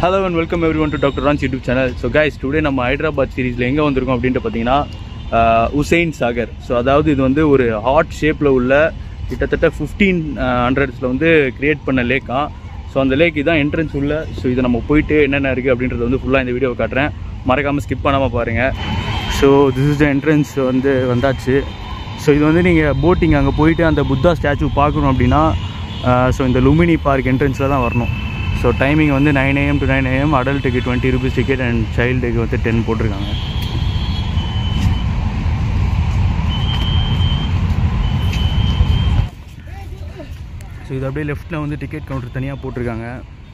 hello and welcome everyone to doctor Ron's YouTube channel so guys today நம்ம ஹைதராபாத் சீரிஸில் எங்கே வந்திருக்கோம் அப்படின்ட்டு பார்த்தீங்கன்னா உசைன் சாகர் ஸோ அதாவது இது வந்து ஒரு ஹார்ட் ஷேப்பில் உள்ள கிட்டத்தட்ட ஃபிஃப்டீன் ஹண்ட்ரட்ஸில் வந்து கிரியேட் பண்ண லேக்கா ஸோ அந்த லேக் இதான் என்ட்ரன்ஸ் உள்ள ஸோ இதை நம்ம போயிட்டு என்னென்ன இருக்குது அப்படின்றத வந்து ஃபுல்லாக இந்த வீடியோ காட்டுறேன் மறக்காமல் ஸ்கிப் பண்ணாமல் பாருங்கள் so this is the entrance வந்து வந்தாச்சு ஸோ இது வந்து நீங்கள் போட்டிங் அங்கே போயிட்டு அந்த புத்தா ஸ்டாச்சு பார்க்கணும் அப்படின்னா ஸோ இந்த லுமினி பார்க் என்ட்ரன்ஸில் தான் வரணும் ஸோ டைமிங் வந்து nine AM to nine AM அடல்ட்டுக்கு டுவெண்ட்டி ருபீஸ் டிக்கெட் அண்ட் சைல்டுக்கு வந்து டென் போட்டிருக்காங்க ஸோ இது அப்படியே லெஃப்ட்டில் வந்து டிக்கெட் கவுண்டர் தனியாக போட்டிருக்காங்க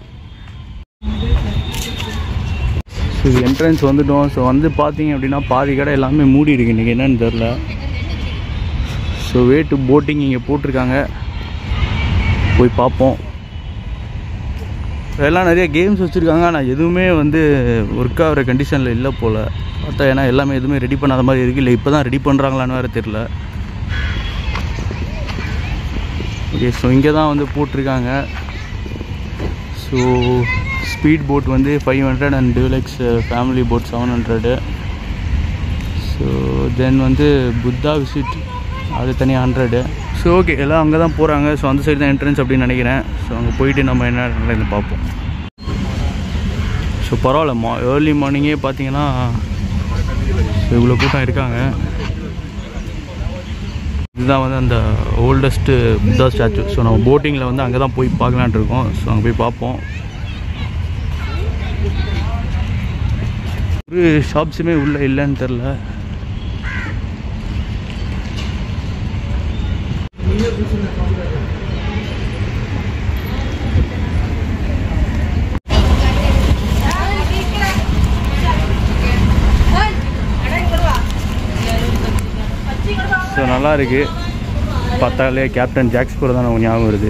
ஸோ இது என்ட்ரன்ஸ் வந்துட்டோம் ஸோ வந்து பார்த்தீங்க அப்படின்னா பாதி கடை எல்லாமே மூடி இருக்கு இன்றைக்கி என்னன்னு தெரில ஸோ வே டு போட்டிங் இங்கே போட்டிருக்காங்க போய் பார்ப்போம் எல்லாம் நிறைய கேம்ஸ் வச்சுருக்காங்க ஆனால் எதுவுமே வந்து ஒர்க் ஆகிற கண்டிஷனில் இல்லை போல் பார்த்தா ஏன்னா எல்லாமே எதுவுமே ரெடி பண்ணாத மாதிரி இருக்குது இல்லை இப்போ தான் ரெடி பண்ணுறாங்களான்னு வேறு தெரில ஓகே ஸோ இங்கே தான் வந்து போட்டிருக்காங்க ஸோ ஸ்பீட் போட் வந்து five hundred and deluxe family boat seven hundred so then வந்து புத்தா விசிட் அது தனியாக ஹண்ட்ரடு ஸோ ஓகே எல்லாம் அங்கே தான் போகிறாங்க ஸோ அந்த சைடு தான் என்ட்ரன்ஸ் அப்படின்னு நினைக்கிறேன் ஸோ அங்கே போயிட்டு நம்ம என்ன நடக்குதுன்னு பார்ப்போம் ஸோ பரவாயில்ல மா ஏர்லி மார்னிங்கே பார்த்தீங்கன்னா இவ்வளோ கூட்டம் இருக்காங்க இதுதான் வந்து அந்த ஓல்டஸ்ட்டு புத்தா ஸ்டாச்சு ஸோ நம்ம போட்டிங்கில் வந்து அங்கே தான் போய் பார்க்கலான்ட்டு இருக்கோம் ஸோ அங்கே போய் பார்ப்போம் ஒரு ஷாப்ஸுமே உள்ளே இல்லைன்னு தெரில ஸோ நல்லா இருக்கு பார்த்தாலே கேப்டன் ஜாக்ஸ் கூட தான் நமக்கு ஞாபகம் வருது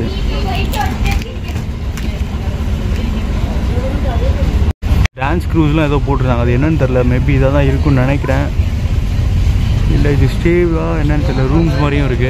டான்ஸ் க்ரூஸ்லாம் ஏதோ போட்டிருந்தாங்க அது என்னன்னு தெரில மேபி இதாக தான் இருக்கும்னு நினைக்கிறேன் இல்லை இது ஸ்டேவா என்னன்னு தெரியல ரூம்ஸ் மாதிரியும் இருக்குது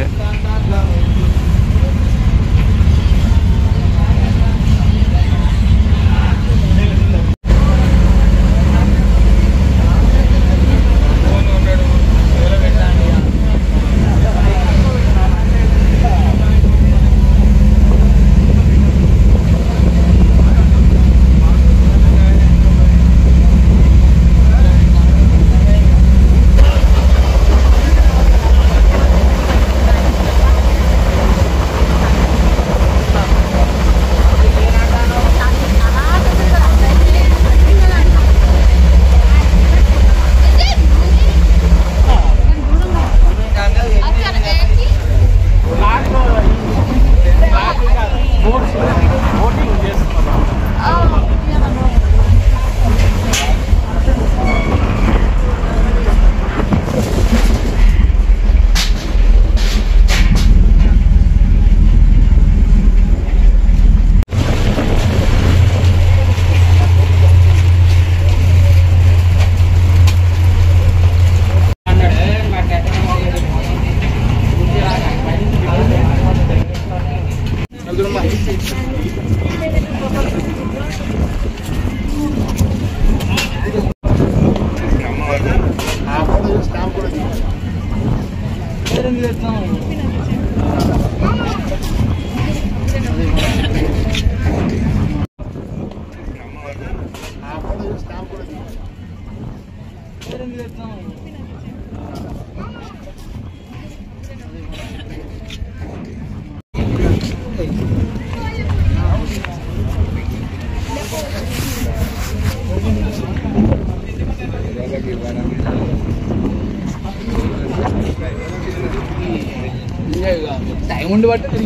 టైం ఉండి బట్టి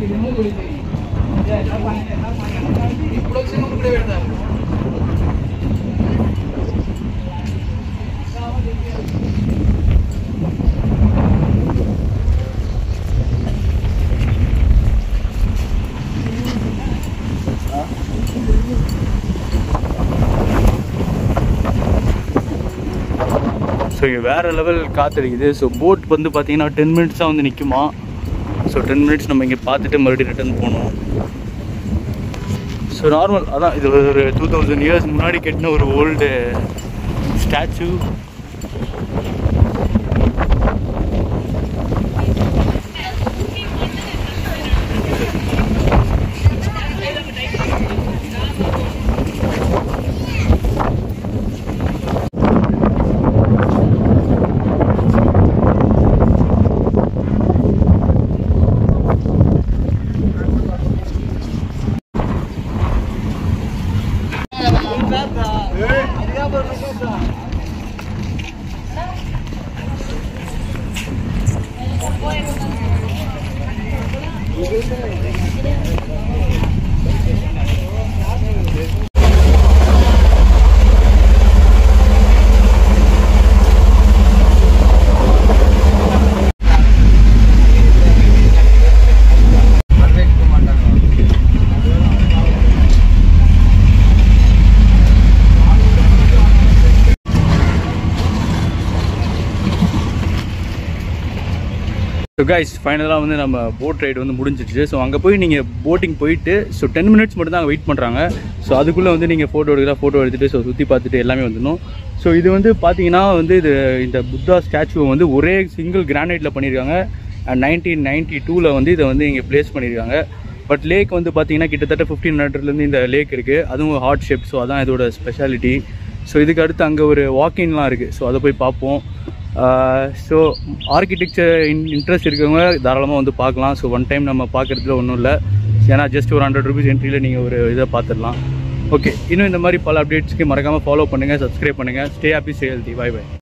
ఇప్పుడు వచ్చిన ఇప్పుడే పెడతారు ஸோ இங்கே வேறு லெவல் காற்றடிக்குது ஸோ போட் வந்து பார்த்தீங்கன்னா டென் மினிட்ஸ் தான் வந்து நிற்குமா ஸோ டென் மினிட்ஸ் நம்ம இங்கே பார்த்துட்டு மறுபடியும் ரிட்டர்ன் போகணும் ஸோ நார்மல் அதான் இது ஒரு டூ தௌசண்ட் இயர்ஸ் முன்னாடி கட்டின ஒரு ஓல்டு ஸ்டாச்சு ஸோ கைஸ் ஃபைனலாக வந்து நம்ம போட் ரைடு வந்து முடிஞ்சிடுச்சு ஸோ அங்கே போய் நீங்கள் போட்டிங் போயிட்டு ஸோ டென் மினிட்ஸ் மட்டும் தான் அங்கே வெயிட் பண்ணுறாங்க ஸோ அதுக்குள்ளே வந்து நீங்கள் ஃபோட்டோ எடுக்கலாம் ஃபோட்டோ எடுத்துகிட்டு ஸோ சுற்றி பார்த்துட்டு எல்லாமே வந்துடணும் ஸோ இது வந்து பார்த்தீங்கன்னா வந்து இது இந்த புத்தா ஸ்டாச்சுவை வந்து ஒரே சிங்கிள் கிரானைட்டில் பண்ணியிருக்காங்க நைன்டீன் நைன்ட்டி டூவில் வந்து இதை வந்து இங்கே ப்ளேஸ் பண்ணியிருக்காங்க பட் லேக் வந்து பார்த்தீங்கன்னா கிட்டத்தட்ட ஃபிஃப்டீன் ஹண்ட்ரட்லேருந்து இந்த லேக் இருக்குது அதுவும் ஹார்ட் ஷேப் ஸோ அதான் இதோட ஸ்பெஷாலிட்டி ஸோ இதுக்கு அடுத்து அங்கே ஒரு வாக்கின்லாம் இருக்குது ஸோ அதை போய் பார்ப்போம் ஸோ ஆர்கிடெக்சர் இன் இன்ட்ரெஸ்ட் இருக்கவங்க தாராளமாக வந்து பார்க்கலாம் ஸோ ஒன் டைம் நம்ம பார்க்குறதுல ஒன்றும் இல்லை ஏன்னா ஜஸ்ட் ஒரு ஹண்ட்ரட் ருபீஸ் என்ட்ரியில் நீங்கள் ஒரு இதை பார்த்துடலாம் ஓகே இன்னும் இந்த மாதிரி பல அப்டேட்ஸ்க்கு மறக்காமல் ஃபாலோ பண்ணுங்கள் சப்ஸ்கிரைப் பண்ணுங்கள் stay happy stay healthy bye by